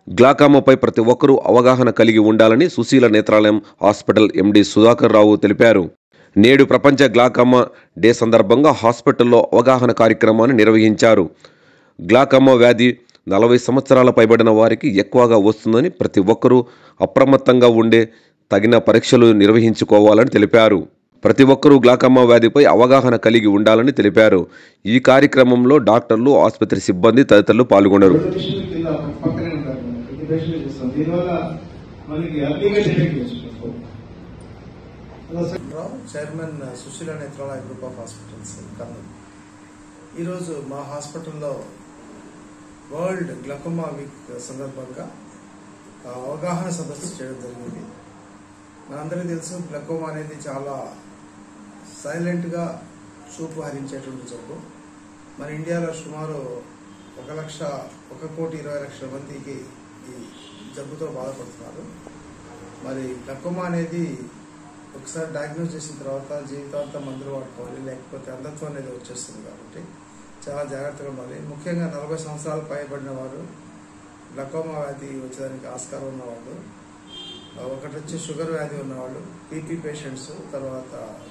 గ్లాకామాపై ప్రతి ఒక్కరూ అవగాహన కలిగి ఉండాలని సుశీల నేత్రాలయం హాస్పిటల్ ఎండి సుధాకర్ రావు తెలిపారు నేడు ప్రపంచ గ్లాకామా డే సందర్భంగా హాస్పిటల్లో అవగాహన కార్యక్రమాన్ని నిర్వహించారు గ్లాకామా వ్యాధి నలభై సంవత్సరాల పైబడిన వారికి ఎక్కువగా వస్తుందని ప్రతి ఒక్కరూ అప్రమత్తంగా ఉండే తగిన పరీక్షలు నిర్వహించుకోవాలని తెలిపారు ప్రతి ఒక్కరూ గ్లాకమ్మా వ్యాధిపై అవగాహన కలిగి ఉండాలని తెలిపారు ఈ కార్యక్రమంలో డాక్టర్లు ఆసుపత్రి సిబ్బంది తదితరులు పాల్గొన్నారు ప్రొఫెషనల్ కింద పక్కనే ఉంటారు ప్రతి పేషెంట్ చేస్తాం దీనివల్ల మనకి అర్లీగా డిటెక్ట్ చేసుకోవచ్చు అలా sir Rao chairman Sushila Netralaya group of hospitals Kurnool ఈరోజు మా హాస్పిటల్లో వరల్డ్ గ్లకోమా వీక్ సందర్భంగా ఆ, అవగాహన సదస్సు చేయడం జరిగింది మనందరికీ తెలుసు గ్లకోమా అనేది చాలా సైలెంట్గా చూపు హరించేటువంటి జబ్బు మన ఇండియాలో సుమారు ఒక లక్ష ఒక కోటి ఇరవై లక్షల మందికి ఈ జబ్బుతో బాధపడుతున్నారు మరి గ్లకోమా అనేది ఒకసారి డయాగ్నోస్ చేసిన తర్వాత జీవితాంతం మందులు వాడుకోవాలి లేకపోతే అంధత్వం అనేది వచ్చేస్తుంది కాబట్టి చాలా జాగ్రత్తగా ఉండాలి ముఖ్యంగా నలభై సంవత్సరాలు పైబడిన వారు గ్లకోమా వ్యాధి వచ్చేదానికి ఆస్కారం ఉన్నవాళ్ళు ఆ, ఒకటి వచ్చి షుగర్ వ్యాధి ఉన్నవాళ్ళు పీపీ పేషెంట్స్ తర్వాత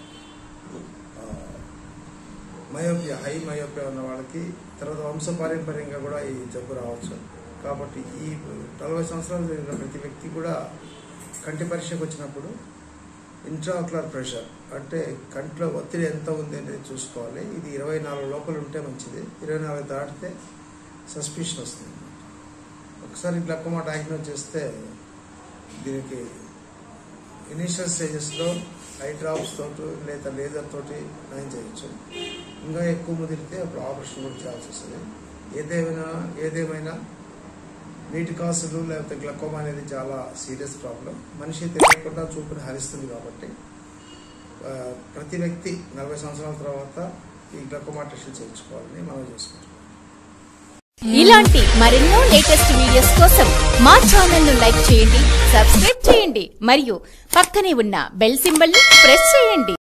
మయోపియా హై మయోపియా ఉన్న వాళ్ళకి తర్వాత వంశపారంపర్యంగా కూడా ఈ జబ్బు రావచ్చు కాబట్టి ఈ నలభై సంవత్సరాలు జరిగిన ప్రతి వ్యక్తి కూడా కంటి పరీక్షకు వచ్చినప్పుడు ఇంట్రాక్యులర్ ప్రెషర్ అంటే కంట్లో ఒత్తిడి ఎంత ఉంది అనేది చూసుకోవాలి ఇది ఇరవై నాలుగు లోపల ఉంటే మంచిది ఇరవై నాలుగు దాటితే సస్పిషన్ వస్తుంది ఒకసారి గ్లకోమా డయాగ్నోస్ చేస్తే దీనికి ఇనీషియల్ స్టేజెస్లో ఐ డ్రాప్స్ తోటి లేదా లేజర్ తోటి నయం చేయొచ్చు ఇంకా ఎక్కువ ముదిరితే అప్పుడు ఆపరేషన్ కూడా చేయాల్సి వస్తుంది ఏదేమైనా ఏదేమైనా నీటి కాసులు లేకపోతే గ్లకోమా అనేది చాలా సీరియస్ ప్రాబ్లం మనిషి తెలియకుండా చూపుని హరిస్తుంది కాబట్టి ఆ, ప్రతి వ్యక్తి నలభై సంవత్సరాల తర్వాత ఈ గ్లకోమా టెస్ట్ చేయించుకోవాలని మనం చేసుకుంటాం ఇలాంటి మరెన్నో లేటెస్ట్ వీడియోస్ కోసం మా ఛానల్ ను లైక్ చేయండి సబ్స్క్రైబ్ చేయండి మరియు పక్కనే ఉన్న బెల్ సింబల్ ని ప్రెస్ చేయండి